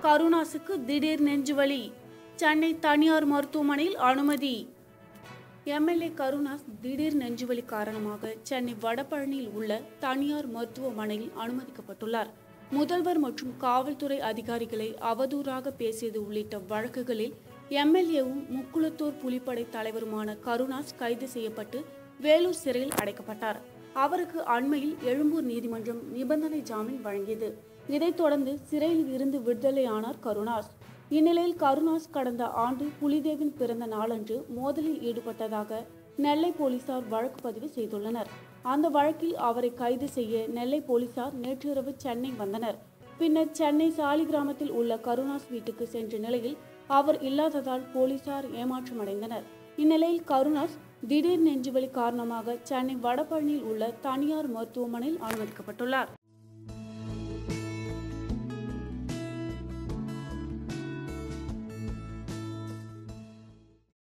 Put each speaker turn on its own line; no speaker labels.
கருணாசுக்கு திடீர் நெஞ்சுவலி சென்னை தனியார் மருத்துவமனையில் அனுமதி எம்எல்ஏ கருணாஸ் திடீர் நெஞ்சுவலி காரணமாக சென்னை வடபழனியில் உள்ள தனியார் மருத்துவமனையில் அனுமதிக்கப்பட்டுள்ளார் முதல்வர் மற்றும் காவல்துறை அதிகாரிகளை அவதூறாக பேசியது உள்ளிட்ட வழக்குகளில் எம்எல்ஏவும் முக்குளத்தூர் புலிப்படை தலைவருமான கருணாஸ் கைது செய்யப்பட்டு வேலூர் சிறையில் அடைக்கப்பட்டார் அவருக்கு அண்மையில் எழும்பூர் நீதிமன்றம் நிபந்தனை ஜாமீன் வழங்கியது இதைத் தொடர்ந்து சிறையில் இருந்து விடுதலையானார் கருணாஸ் இந்நிலையில் கருணாஸ் கடந்த ஆண்டு புலிதேவின் பிறந்த நாளன்று மோதலில் ஈடுபட்டதாக நெல்லை போலீசார் வழக்கு பதிவு செய்துள்ளனர் அந்த வழக்கில் அவரை கைது செய்ய நெல்லை போலீசார் நேற்றிரவு சென்னை வந்தனர் பின்னர் சென்னை சாலிகிராமத்தில் உள்ள கருணாஸ் வீட்டுக்கு சென்ற நிலையில் அவர் இல்லாததால் போலீசார் ஏமாற்றமடைந்தனர் இந்நிலையில் கருணாஸ் திடீர் நெஞ்சுவலி காரணமாக சென்னை வடபழனியில் உள்ள தனியார் மருத்துவமனையில் அனுமதிக்கப்பட்டுள்ளார்